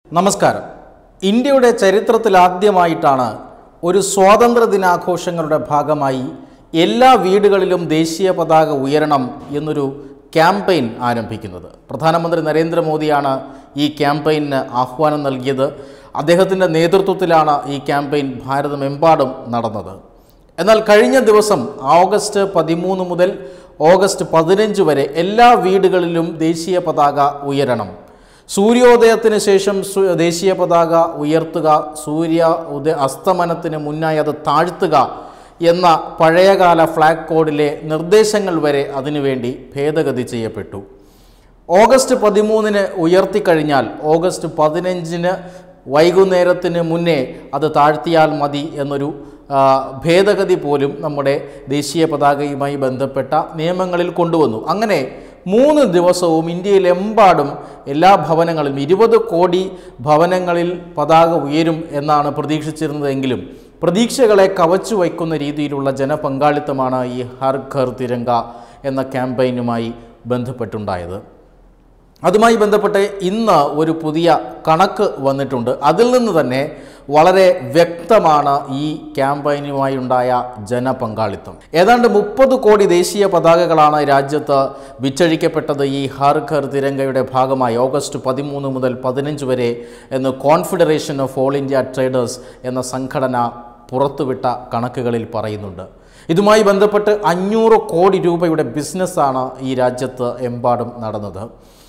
നമസ്കാരം ഇന്ത്യയുടെ ചരിത്രത്തിൽ ആദ്യമായിട്ടാണ് ഒരു സ്വാതന്ത്ര്യ ദിനാഘോഷങ്ങളുടെ ഭാഗമായി എല്ലാ വീടുകളിലും ദേശീയ പതാക ഉയരണം എന്നൊരു ക്യാമ്പയിൻ ആരംഭിക്കുന്നത് പ്രധാനമന്ത്രി നരേന്ദ്രമോദിയാണ് ഈ ക്യാമ്പയിന് ആഹ്വാനം നൽകിയത് അദ്ദേഹത്തിൻ്റെ നേതൃത്വത്തിലാണ് ഈ ക്യാമ്പയിൻ ഭാരതമെമ്പാടും നടന്നത് എന്നാൽ കഴിഞ്ഞ ദിവസം ഓഗസ്റ്റ് പതിമൂന്ന് മുതൽ ഓഗസ്റ്റ് പതിനഞ്ച് വരെ എല്ലാ വീടുകളിലും ദേശീയ പതാക ഉയരണം സൂര്യോദയത്തിന് ശേഷം സു- ദേശീയ പതാക ഉയർത്തുക സൂര്യ ഉദയ അസ്തമനത്തിന് മുന്നായി അത് താഴ്ത്തുക എന്ന പഴയകാല ഫ്ലാഗ് കോഡിലെ നിർദ്ദേശങ്ങൾ വരെ അതിനുവേണ്ടി ഭേദഗതി ചെയ്യപ്പെട്ടു ഓഗസ്റ്റ് പതിമൂന്നിന് ഉയർത്തിക്കഴിഞ്ഞാൽ ഓഗസ്റ്റ് പതിനഞ്ചിന് വൈകുന്നേരത്തിന് മുന്നേ അത് താഴ്ത്തിയാൽ മതി എന്നൊരു ആ, ഭേദഗതി പോലും നമ്മുടെ ദേശീയ പതാകയുമായി ബന്ധപ്പെട്ട നിയമങ്ങളിൽ കൊണ്ടുവന്നു അങ്ങനെ മൂന്ന് ദിവസവും ഇന്ത്യയിലെമ്പാടും എല്ലാ ഭവനങ്ങളിലും ഇരുപത് കോടി ഭവനങ്ങളിൽ പതാക ഉയരും എന്നാണ് പ്രതീക്ഷിച്ചിരുന്നതെങ്കിലും പ്രതീക്ഷകളെ കവച്ചു വയ്ക്കുന്ന രീതിയിലുള്ള ജനപങ്കാളിത്തമാണ് ഈ ഹർ ഘർ തിരങ്ക എന്ന ക്യാമ്പയിനുമായി ബന്ധപ്പെട്ടുണ്ടായത് അതുമായി ബന്ധപ്പെട്ട് ഇന്ന് ഒരു പുതിയ കണക്ക് വന്നിട്ടുണ്ട് അതിൽ നിന്ന് തന്നെ വളരെ വ്യക്തമാണ് ഈ ക്യാമ്പയിനുമായി ഉണ്ടായ ജനപങ്കാളിത്തം ഏതാണ്ട് മുപ്പത് കോടി ദേശീയ പതാകകളാണ് രാജ്യത്ത് വിറ്റഴിക്കപ്പെട്ടത് ഈ ഹർ ഘർ തിരങ്കയുടെ ഭാഗമായി ഓഗസ്റ്റ് പതിമൂന്ന് മുതൽ പതിനഞ്ച് വരെ എന്ന് confederation of all India traders എന്ന സംഘടന പുറത്തുവിട്ട കണക്കുകളിൽ പറയുന്നുണ്ട് ഇതുമായി ബന്ധപ്പെട്ട് അഞ്ഞൂറ് കോടി രൂപയുടെ ബിസിനസ്സാണ് ഈ രാജ്യത്ത് എമ്പാടും നടന്നത്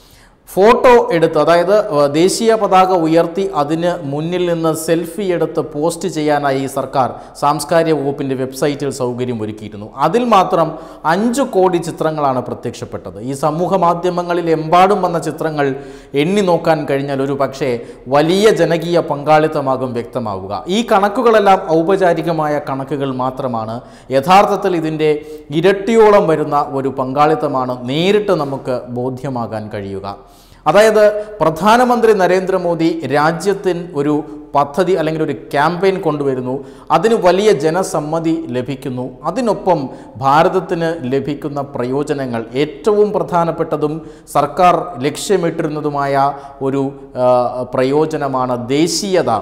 ഫോട്ടോ എടുത്ത് അതായത് ഏഹ്, ദേശീയ പതാക ഉയർത്തി അതിന് മുന്നിൽ നിന്ന് സെൽഫി എടുത്ത് പോസ്റ്റ് ചെയ്യാനായി ഈ സർക്കാർ സാംസ്കാരിക വകുപ്പിൻ്റെ വെബ്സൈറ്റിൽ സൗകര്യം ഒരുക്കിയിരുന്നു അതിൽ മാത്രം അഞ്ച് കോടി ചിത്രങ്ങളാണ് പ്രത്യക്ഷപ്പെട്ടത് ഈ സമൂഹ മാധ്യമങ്ങളിൽ എമ്പാടും വന്ന ചിത്രങ്ങൾ എണ്ണി നോക്കാൻ കഴിഞ്ഞാൽ ഒരു പക്ഷേ വലിയ ജനകീയ പങ്കാളിത്തമാകും വ്യക്തമാവുക ഈ കണക്കുകളെല്ലാം ഔപചാരികമായ കണക്കുകൾ മാത്രമാണ് യഥാർത്ഥത്തിൽ ഇതിൻ്റെ ഇരട്ടിയോളം വരുന്ന ഒരു പങ്കാളിത്തമാണ് നേരിട്ട് നമുക്ക് ബോധ്യമാകാൻ കഴിയുക അതായത് പ്രധാനമന്ത്രി നരേന്ദ്രമോദി രാജ്യത്തിന് ഒരു പദ്ധതി അല്ലെങ്കിൽ ഒരു ക്യാമ്പയിൻ കൊണ്ടുവരുന്നു അതിന് വലിയ ജനസമ്മതി ലഭിക്കുന്നു അതിനൊപ്പം ഭാരതത്തിന് ലഭിക്കുന്ന പ്രയോജനങ്ങൾ ഏറ്റവും പ്രധാനപ്പെട്ടതും സർക്കാർ ലക്ഷ്യമിട്ടിരുന്നതുമായ ഒരു ആ, പ്രയോജനമാണ് ദേശീയത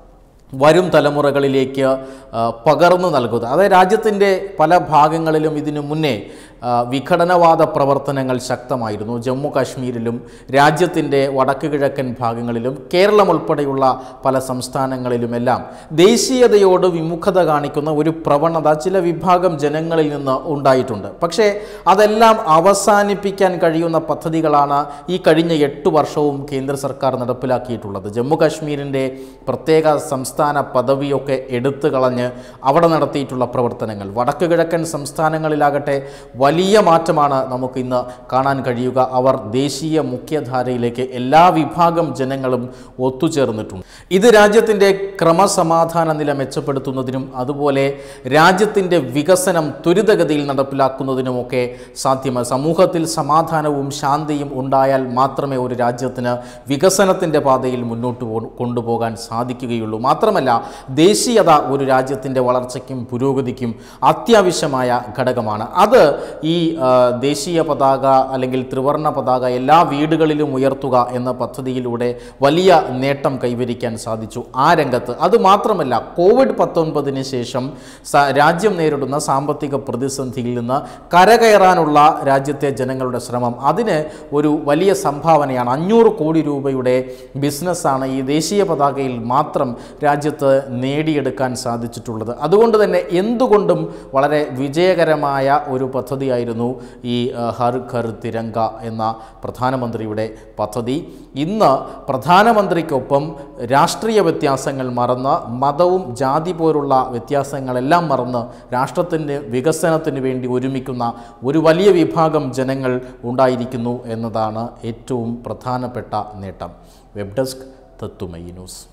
വരും തലമുറകളിലേക്ക് ആ, പകർന്നു നൽകുക അതായത് രാജ്യത്തിൻ്റെ പല ഭാഗങ്ങളിലും ഇതിനു മുന്നേ ആ, വിഘടനവാദ പ്രവർത്തനങ്ങൾ ശക്തമായിരുന്നു ജമ്മു കാശ്മീരിലും രാജ്യത്തിൻ്റെ വടക്ക് കിഴക്കൻ ഭാഗങ്ങളിലും കേരളം ഉൾപ്പെടെയുള്ള പല സംസ്ഥാനങ്ങളിലുമെല്ലാം ദേശീയതയോട് വിമുഖത കാണിക്കുന്ന ഒരു പ്രവണത ചില വിഭാഗം ജനങ്ങളിൽ നിന്ന് ഉണ്ടായിട്ടുണ്ട് പക്ഷേ അതെല്ലാം അവസാനിപ്പിക്കാൻ കഴിയുന്ന പദ്ധതികളാണ് ഈ കഴിഞ്ഞ എട്ട് വർഷവും കേന്ദ്ര സർക്കാർ നടപ്പിലാക്കിയിട്ടുള്ളത് ജമ്മു കാശ്മീരിൻ്റെ പ്രത്യേക സംസ്ഥാന പദവിയൊക്കെ എടുത്തു കളഞ്ഞ് അവിടെ നടത്തിയിട്ടുള്ള പ്രവർത്തനങ്ങൾ വടക്ക് കിഴക്കൻ സംസ്ഥാനങ്ങളിലാകട്ടെ വലിയ മാറ്റമാണ് നമുക്ക് ഇന്ന് കാണാൻ കഴിയുക അവർ ദേശീയ മുഖ്യധാരയിലേക്ക് എല്ലാ വിഭാഗം ജനങ്ങളും ഒത്തുചേർന്നിട്ടുണ്ട് ഇത് രാജ്യത്തിൻ്റെ ക്രമസമാധാന നില മെച്ചപ്പെടുത്തുന്നതിനും അതുപോലെ രാജ്യത്തിൻ്റെ വികസനം ത്വരിതഗതിയിൽ നടപ്പിലാക്കുന്നതിനുമൊക്കെ സാധ്യമാണ് സമൂഹത്തിൽ സമാധാനവും ശാന്തിയും ഉണ്ടായാൽ മാത്രമേ ഒരു രാജ്യത്തിന് വികസനത്തിൻ്റെ പാതയിൽ മുന്നോട്ട് പോ കൊണ്ടുപോകാൻ സാധിക്കുകയുള്ളൂ മാത്രമല്ല ദേശീയത ഒരു രാജ്യത്തിൻ്റെ വളർച്ചയ്ക്കും പുരോഗതിക്കും അത്യാവശ്യമായ ഘടകമാണ് അത് ഈ ആ, ദേശീയ പതാക അല്ലെങ്കിൽ ത്രിവർണ്ണ പതാക എല്ലാ വീടുകളിലും ഉയർത്തുക എന്ന പദ്ധതിയിലൂടെ വലിയ നേട്ടം കൈവരിക്കാൻ സാധിച്ചു ആ രംഗത്ത് അത് മാത്രമല്ല കോവിഡ് പത്തൊൻപതിന് ശേഷം സ- രാജ്യം നേരിടുന്ന സാമ്പത്തിക പ്രതിസന്ധിയിൽ നിന്ന് കരകയറാനുള്ള രാജ്യത്തെ ജനങ്ങളുടെ ശ്രമം അതിന് ഒരു വലിയ സംഭാവനയാണ് അഞ്ഞൂറ് കോടി രൂപയുടെ ബിസിനസ്സാണ് ഈ ദേശീയ പതാകയിൽ മാത്രം രാജ്യത്ത് നേടിയെടുക്കാൻ സാധിച്ചിട്ടുള്ളത് അതുകൊണ്ട് തന്നെ എന്തുകൊണ്ടും വളരെ വിജയകരമായ ഒരു പദ്ധതിയായിരുന്നു ഈ ആ, ഹർ ഘർ തിരങ്ക എന്ന പ്രധാനമന്ത്രിയുടെ പദ്ധതി ഇന്ന് പ്രധാനമന്ത്രിക്കൊപ്പം രാഷ്ട്രീയ വ്യത്യാസങ്ങൾ മറന്ന് മതവും ജാതി പോലുള്ള വ്യത്യാസങ്ങളെല്ലാം മറന്ന് രാഷ്ട്രത്തിൻ്റെ വികസനത്തിന് വേണ്ടി ഒരുമിക്കുന്ന ഒരു വലിയ വിഭാഗം ജനങ്ങൾ ഉണ്ടായിരിക്കുന്നു എന്നതാണ് ഏറ്റവും പ്രധാനപ്പെട്ട നേട്ടം വെബ് ഡെസ്ക് തത്തുമയി ന്യൂസ്